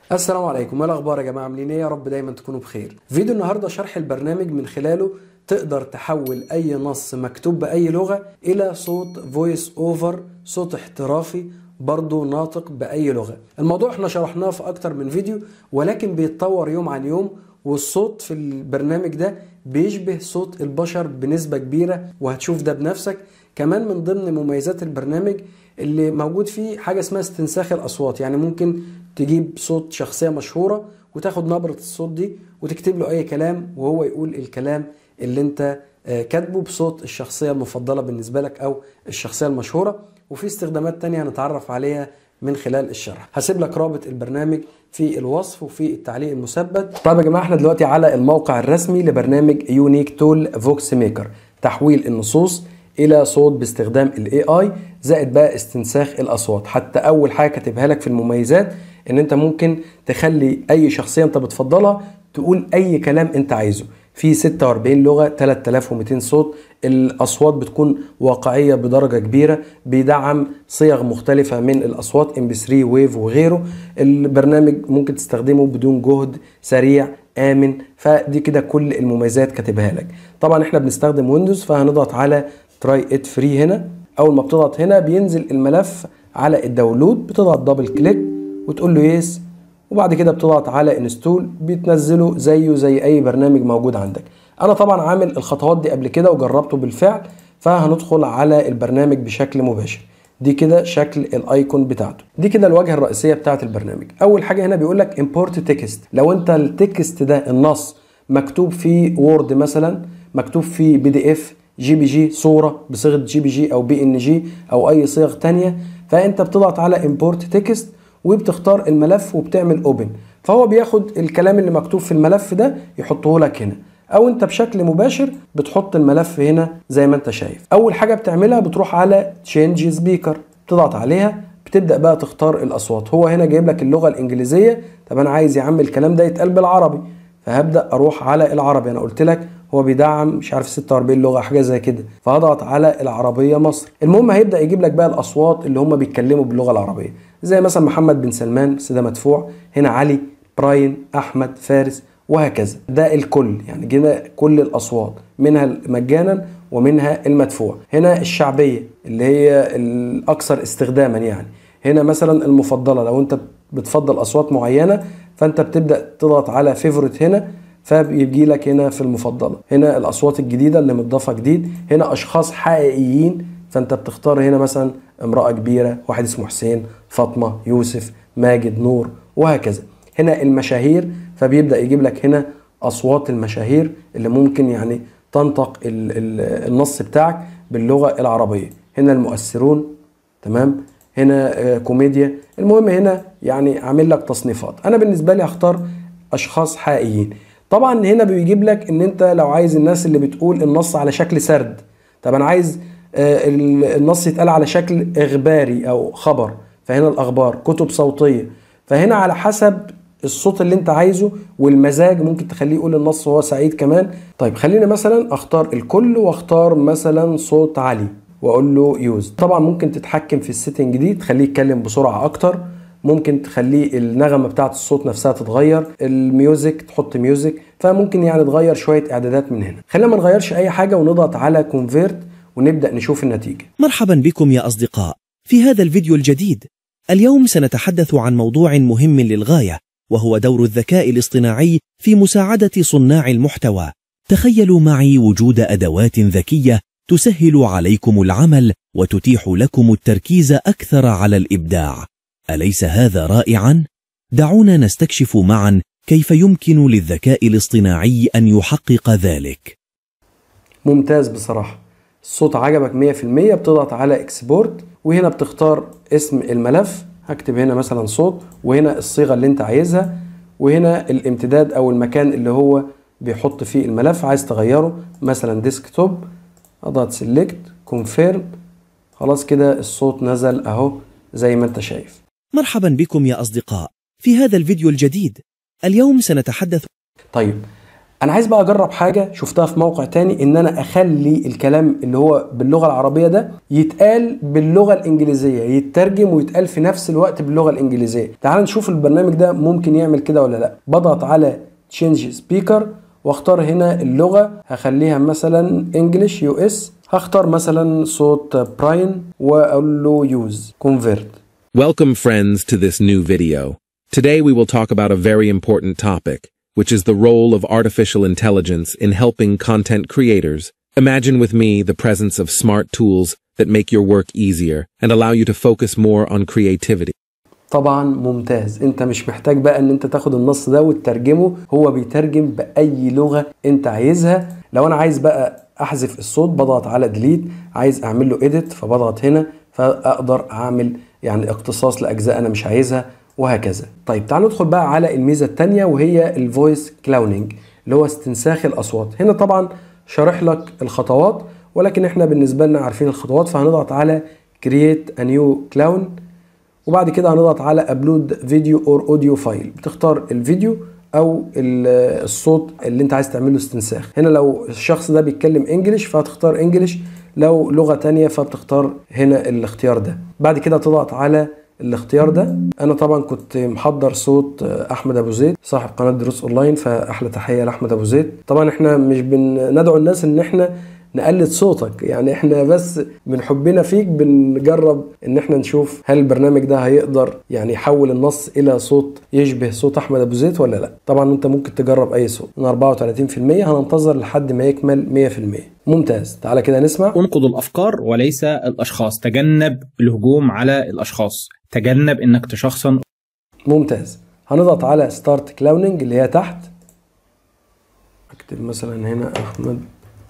السلام عليكم ايه الاخبار يا جماعه عاملين ايه يا رب دايما تكونوا بخير فيديو النهارده شرح البرنامج من خلاله تقدر تحول اي نص مكتوب باي لغه الى صوت فويس اوفر صوت احترافي برضه ناطق باي لغه الموضوع احنا شرحناه في اكتر من فيديو ولكن بيتطور يوم عن يوم والصوت في البرنامج ده بيشبه صوت البشر بنسبه كبيره وهتشوف ده بنفسك كمان من ضمن مميزات البرنامج اللي موجود فيه حاجه اسمها استنساخ الاصوات يعني ممكن تجيب صوت شخصيه مشهوره وتاخد نبره الصوت دي وتكتب له اي كلام وهو يقول الكلام اللي انت كاتبه بصوت الشخصيه المفضله بالنسبه لك او الشخصيه المشهوره وفي استخدامات تانية هنتعرف عليها من خلال الشرح هسيب لك رابط البرنامج في الوصف وفي التعليق المثبت طيب يا جماعه احنا دلوقتي على الموقع الرسمي لبرنامج يونيك تول فوكس ميكر تحويل النصوص الى صوت باستخدام الاي اي زائد بقى استنساخ الاصوات حتى اول حاجه كاتبها لك في المميزات ان انت ممكن تخلي اي شخصيه انت بتفضلها تقول اي كلام انت عايزه في 46 لغه 3200 صوت الاصوات بتكون واقعيه بدرجه كبيره بيدعم صيغ مختلفه من الاصوات ام بي 3 ويف وغيره البرنامج ممكن تستخدمه بدون جهد سريع امن فدي كده كل المميزات كاتبها لك طبعا احنا بنستخدم ويندوز فهنضغط على تراي ات فري هنا اول ما بتضغط هنا بينزل الملف على الداونلود بتضغط دبل كليك وتقول له يس وبعد كده بتضغط على انستول بتنزله زيه زي اي برنامج موجود عندك انا طبعا عامل الخطوات دي قبل كده وجربته بالفعل فهندخل على البرنامج بشكل مباشر دي كده شكل الايكون بتاعته دي كده الواجهه الرئيسيه بتاعه البرنامج اول حاجه هنا بيقول لك امبورت تكست لو انت التكست ده النص مكتوب فيه وورد مثلا مكتوب فيه بي دي اف جي بي جي صوره بصيغه جي بي جي او بي ان جي او اي صيغ تانية فانت بتضغط على امبورت تكست وبتختار الملف وبتعمل اوبن فهو بياخد الكلام اللي مكتوب في الملف ده يحطه لك هنا او انت بشكل مباشر بتحط الملف هنا زي ما انت شايف اول حاجه بتعملها بتروح على تشينج سبيكر تضغط عليها بتبدا بقى تختار الاصوات هو هنا جايب لك اللغه الانجليزيه طب انا عايز يا عم الكلام ده يتقال بالعربي فهبدا اروح على العربي انا قلت لك هو بيدعم مش عارف 46 لغه حاجه زي كده فهضغط على العربيه مصر المهم هيبدا يجيب لك بقى الاصوات اللي هم بيتكلموا باللغه العربيه زي مثلا محمد بن سلمان بس ده مدفوع هنا علي براين احمد فارس وهكذا ده الكل يعني كده كل الاصوات منها مجانا ومنها المدفوع هنا الشعبيه اللي هي الاكثر استخداما يعني هنا مثلا المفضله لو انت بتفضل اصوات معينه فانت بتبدا تضغط على فيفورت هنا فبيجي لك هنا في المفضله هنا الاصوات الجديده اللي متضافه جديد هنا اشخاص حقيقيين فانت بتختار هنا مثلا امراه كبيره واحد اسمه حسين فاطمه يوسف ماجد نور وهكذا هنا المشاهير فبيبدا يجيب لك هنا اصوات المشاهير اللي ممكن يعني تنطق ال ال النص بتاعك باللغه العربيه هنا المؤثرون تمام هنا كوميديا المهم هنا يعني عامل لك تصنيفات انا بالنسبه لي هختار اشخاص حقيقيين طبعا هنا بيجيب لك ان انت لو عايز الناس اللي بتقول النص على شكل سرد طب انا عايز النص يتقال على شكل اخباري او خبر فهنا الاخبار كتب صوتيه فهنا على حسب الصوت اللي انت عايزه والمزاج ممكن تخليه يقول النص وهو سعيد كمان طيب خلينا مثلا اختار الكل واختار مثلا صوت عالي واقول له يوز طبعا ممكن تتحكم في السيتنج دي تخليه يتكلم بسرعه اكتر ممكن تخليه النغمه بتاعه الصوت نفسها تتغير الميوزك تحط ميوزك فممكن يعني تغير شويه اعدادات من هنا خلينا ما نغيرش اي حاجه ونضغط على كونفيرت ونبدا نشوف النتيجه مرحبا بكم يا اصدقاء في هذا الفيديو الجديد اليوم سنتحدث عن موضوع مهم للغايه وهو دور الذكاء الاصطناعي في مساعده صناع المحتوى تخيلوا معي وجود ادوات ذكيه تسهل عليكم العمل وتتيح لكم التركيز اكثر على الابداع اليس هذا رائعا دعونا نستكشف معا كيف يمكن للذكاء الاصطناعي ان يحقق ذلك ممتاز بصراحه الصوت عجبك 100% بتضغط على اكسبورت وهنا بتختار اسم الملف هكتب هنا مثلا صوت وهنا الصيغه اللي انت عايزها وهنا الامتداد او المكان اللي هو بيحط فيه الملف عايز تغيره مثلا ديسكتوب اضغط سيلكت كونفيرم خلاص كده الصوت نزل اهو زي ما انت شايف مرحبا بكم يا اصدقاء في هذا الفيديو الجديد اليوم سنتحدث طيب انا عايز بقى اجرب حاجه شفتها في موقع تاني ان انا اخلي الكلام اللي هو باللغه العربيه ده يتقال باللغه الانجليزيه يترجم ويتقال في نفس الوقت باللغه الانجليزيه تعال نشوف البرنامج ده ممكن يعمل كده ولا لا بضغط على تشينج سبيكر واختار هنا اللغه هخليها مثلا انجلش يو اس هختار مثلا صوت براين واقول له يوز كونفيرت Welcome, friends, to this new video. Today we will talk about a very important topic, which is the role of artificial intelligence in helping content creators. Imagine with me the presence of smart tools that make your work easier and allow you to focus more on creativity. طبعا ممتاز انت مش محتاج بقى ان انت تاخد النص ده وتترجمه هو بيترجم باي لغه انت عايزها لو انا عايز بقى احذف الصوت بضغط على ديليت عايز اعمل له اديت فبضغط هنا فاقدر اعمل يعني اختصاص لاجزاء انا مش عايزها وهكذا طيب تعال ندخل بقى على الميزه الثانيه وهي الفويس كلاوننج اللي هو استنساخ الاصوات هنا طبعا شارح لك الخطوات ولكن احنا بالنسبه لنا عارفين الخطوات فهنضغط على create a new clown وبعد كده هنضغط على ابلود فيديو اور اوديو فايل بتختار الفيديو او ال- الصوت اللي انت عايز تعمله استنساخ هنا لو الشخص ده بيتكلم انجليش فهتختار انجليش لو لغة تانية فبتختار هنا الاختيار ده بعد كده تضغط على الاختيار ده انا طبعا كنت محضر صوت احمد ابو زيد صاحب قناه دروس اونلاين فاحلى تحيه لاحمد ابو زيد طبعا احنا مش بندعو الناس ان احنا نقلد صوتك يعني احنا بس من حبنا فيك بنجرب ان احنا نشوف هل البرنامج ده هيقدر يعني يحول النص الى صوت يشبه صوت احمد ابو زيد ولا لا طبعا انت ممكن تجرب اي صوت من 34% هننتظر لحد ما يكمل 100% ممتاز تعالى كده نسمع انقض الافكار وليس الاشخاص تجنب الهجوم على الاشخاص تجنب انك تشخصن ممتاز هنضغط على ستارت كلاوننج اللي هي تحت اكتب مثلا هنا احمد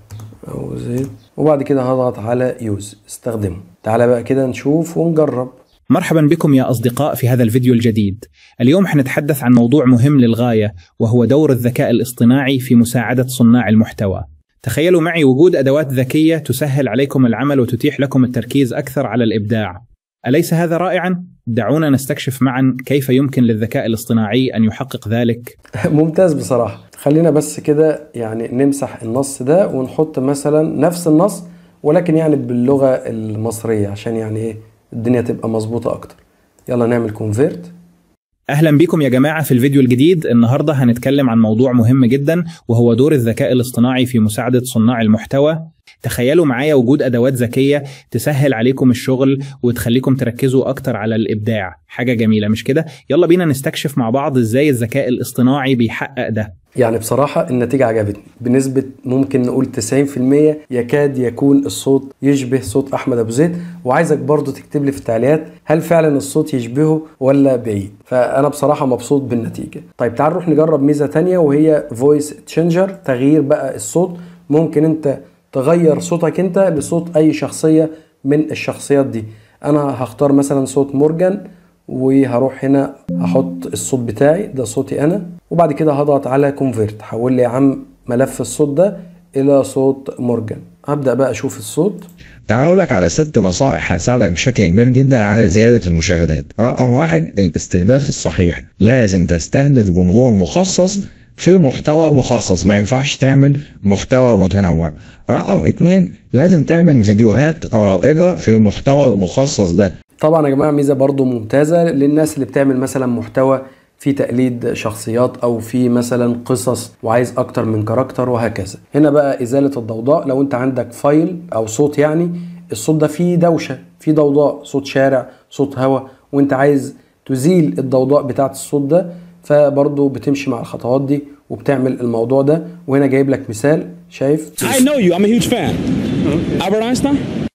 او زيد وبعد كده هضغط على يوز استخدمه تعالى بقى كده نشوف ونجرب مرحبا بكم يا اصدقاء في هذا الفيديو الجديد. اليوم حنتحدث عن موضوع مهم للغايه وهو دور الذكاء الاصطناعي في مساعده صناع المحتوى. تخيلوا معي وجود ادوات ذكيه تسهل عليكم العمل وتتيح لكم التركيز اكثر على الابداع. اليس هذا رائعا؟ دعونا نستكشف معا كيف يمكن للذكاء الاصطناعي ان يحقق ذلك. ممتاز بصراحة خلينا بس كده يعني نمسح النص ده ونحط مثلا نفس النص ولكن يعني باللغة المصرية عشان يعني ايه الدنيا تبقى مظبوطة اكتر يلا نعمل كونفيرت اهلا بكم يا جماعه في الفيديو الجديد النهارده هنتكلم عن موضوع مهم جدا وهو دور الذكاء الاصطناعي في مساعده صناع المحتوى تخيلوا معايا وجود ادوات ذكيه تسهل عليكم الشغل وتخليكم تركزوا اكتر على الابداع حاجه جميله مش كده يلا بينا نستكشف مع بعض ازاي الذكاء الاصطناعي بيحقق ده يعني بصراحة النتيجة عجبتني بنسبة ممكن نقول 90% يكاد يكون الصوت يشبه صوت أحمد أبو زيد وعايزك برضو تكتب لي في التعليقات هل فعلا الصوت يشبهه ولا بعيد فأنا بصراحة مبسوط بالنتيجة طيب تعال نروح نجرب ميزة تانية وهي فويس تشينجر تغيير بقى الصوت ممكن انت تغير صوتك انت لصوت اي شخصية من الشخصيات دي انا هختار مثلا صوت مورجان وهروح هنا هحط الصوت بتاعي ده صوتي انا وبعد كده هضغط على كونفيرت حول لي يا عم ملف الصوت ده الى صوت مورجان هبدا بقى اشوف الصوت تعال أقول لك على ست نصائح هتساعدك بشكل كبير جدا على زيادة المشاهدات. رقم واحد الاستهداف الصحيح، لازم تستهدف جمهور مخصص في محتوى مخصص، ما ينفعش تعمل محتوى متنوع. رقم اتنين لازم تعمل فيديوهات رائجة في المحتوى المخصص ده. طبعا يا جماعه ميزه برضو ممتازه للناس اللي بتعمل مثلا محتوى في تقليد شخصيات او في مثلا قصص وعايز اكتر من كاركتر وهكذا هنا بقى ازاله الضوضاء لو انت عندك فايل او صوت يعني الصوت ده فيه دوشه فيه ضوضاء صوت شارع صوت هوا وانت عايز تزيل الضوضاء بتاعه الصوت ده فبرضو بتمشي مع الخطوات دي وبتعمل الموضوع ده وهنا جايب لك مثال شايف I know you. I'm a huge fan. Albert Einstein?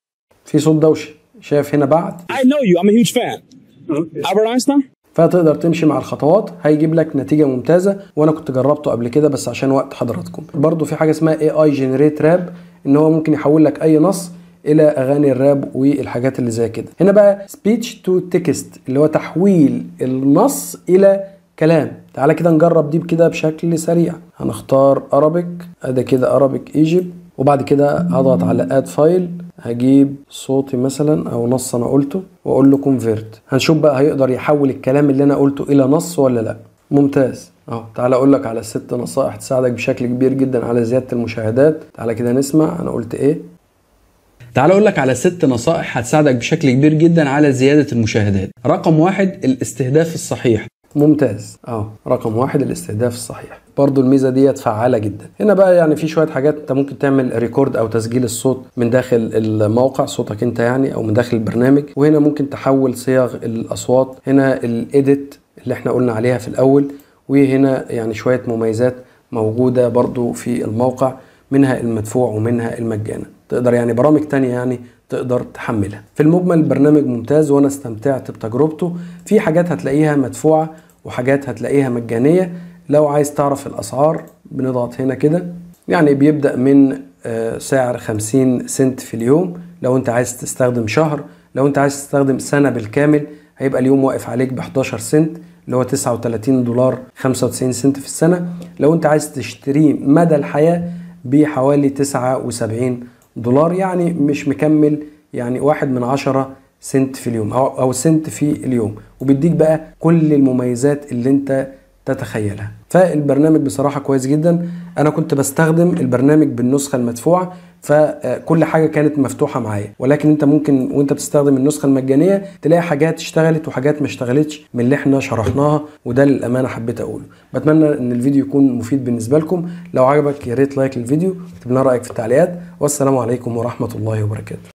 في صوت دوشه شايف هنا بعد I know you. I'm a huge fan. Albert Einstein? فتقدر تمشي مع الخطوات هيجيب لك نتيجه ممتازه وانا كنت جربته قبل كده بس عشان وقت حضراتكم برضو في حاجه اسمها اي اي جنريت راب ان هو ممكن يحول لك اي نص الى اغاني الراب والحاجات اللي زي كده هنا بقى سبيتش تو تكست اللي هو تحويل النص الى كلام تعالى كده نجرب دي كده بشكل سريع هنختار ارابيك ادي كده ارابيك ايجيبت وبعد كده هضغط على اد فايل هجيب صوتي مثلا او نص انا قلته واقول له كونفيرت هنشوف بقى هيقدر يحول الكلام اللي انا قلته الى نص ولا لا ممتاز اهو تعالى اقول لك على ست نصائح تساعدك بشكل كبير جدا على زياده المشاهدات تعالى كده نسمع انا قلت ايه تعال اقول لك على ست نصائح هتساعدك بشكل كبير جدا على زياده المشاهدات رقم واحد الاستهداف الصحيح ممتاز اه رقم واحد الاستهداف الصحيح برضو الميزه ديت فعاله جدا هنا بقى يعني في شويه حاجات انت ممكن تعمل ريكورد او تسجيل الصوت من داخل الموقع صوتك انت يعني او من داخل البرنامج وهنا ممكن تحول صيغ الاصوات هنا الايديت اللي احنا قلنا عليها في الاول وهنا يعني شويه مميزات موجوده برضو في الموقع منها المدفوع ومنها المجانا تقدر يعني برامج تانية يعني تقدر تحملها في المجمل البرنامج ممتاز وانا استمتعت بتجربته في حاجات هتلاقيها مدفوعة وحاجات هتلاقيها مجانية لو عايز تعرف الاسعار بنضغط هنا كده يعني بيبدأ من سعر 50 سنت في اليوم لو انت عايز تستخدم شهر لو انت عايز تستخدم سنة بالكامل هيبقى اليوم واقف عليك ب 11 سنت اللي هو 39 دولار 95 سنت في السنة لو انت عايز تشتريه مدى الحياة بحوالي 79 دولار يعني مش مكمل يعني واحد من عشرة سنت في اليوم أو, أو سنت في اليوم وبيديك بقى كل المميزات اللي انت تتخيلها فالبرنامج بصراحة كويس جدا أنا كنت بستخدم البرنامج بالنسخة المدفوعة فكل حاجة كانت مفتوحة معايا ولكن انت ممكن وانت بتستخدم النسخة المجانية تلاقي حاجات اشتغلت وحاجات ما اشتغلتش من اللي احنا شرحناها وده للأمانة حبيت أقوله بتمنى ان الفيديو يكون مفيد بالنسبة لكم لو عجبك يا ريت لايك للفيديو اكتب لنا رأيك في التعليقات والسلام عليكم ورحمة الله وبركاته